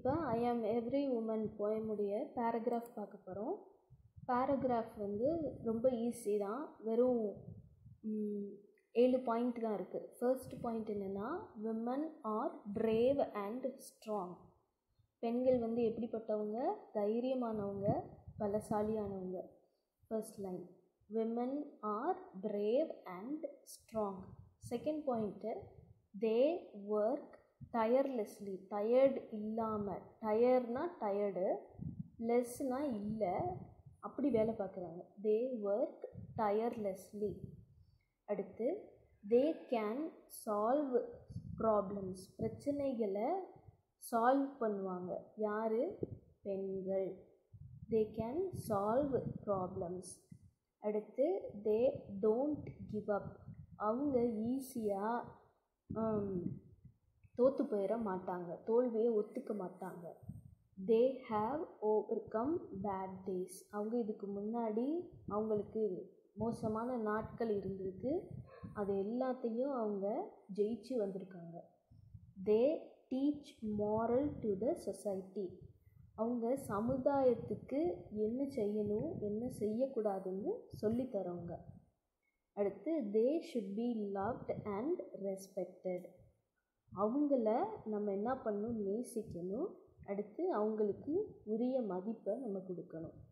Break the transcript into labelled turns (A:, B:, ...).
A: இப்போ ஐ ஆம் every woman போயமுடைய paragraph பார்க்க போகிறோம் பேராகிராஃப் வந்து ரொம்ப ஈஸி தான் வெறும் ஏழு பாயிண்ட் தான் இருக்குது ஃபர்ஸ்ட் பாயிண்ட் என்னென்னா women are brave and strong பெண்கள் வந்து எப்படிப்பட்டவங்க தைரியமானவங்க பலசாலியானவங்க first line women are brave and strong second point they work tirelessly tired இல்லாமல் டயர்னா டயர்டு லெஸ்னால் இல்லை அப்படி வேலை பார்க்குறாங்க தே ஒர்க் டயர்லெஸ்லி அடுத்து தே கேன் சால்வ் ப்ராப்ளம்ஸ் பிரச்சனைகளை சால்வ் பண்ணுவாங்க யார் பெண்கள் தே கேன் சால்வ் ப்ராப்ளம்ஸ் அடுத்து தே டோன்ட் கிவ் அப் அவங்க ஈஸியாக தோற்று போயிட மாட்டாங்க தோல்வியை ஒத்துக்க மாட்டாங்க they have overcome bad days அவங்க இதுக்கு முன்னாடி அவங்களுக்கு மோசமான நாட்கள் இருந்திருக்கு அது எல்லாத்தையும் அவங்க ஜெயிச்சு வந்திருக்காங்க they teach moral to the society அவங்க சமுதாயத்துக்கு என்ன செய்யணும் என்ன செய்யக்கூடாதுன்னு சொல்லித்தரவங்க அடுத்து they should be loved and respected அவங்கள நம்ம என்ன பண்ணணும் நேசிக்கணும் அடுத்து அவங்களுக்கு உரிய மதிப்பை நம்ம கொடுக்கணும்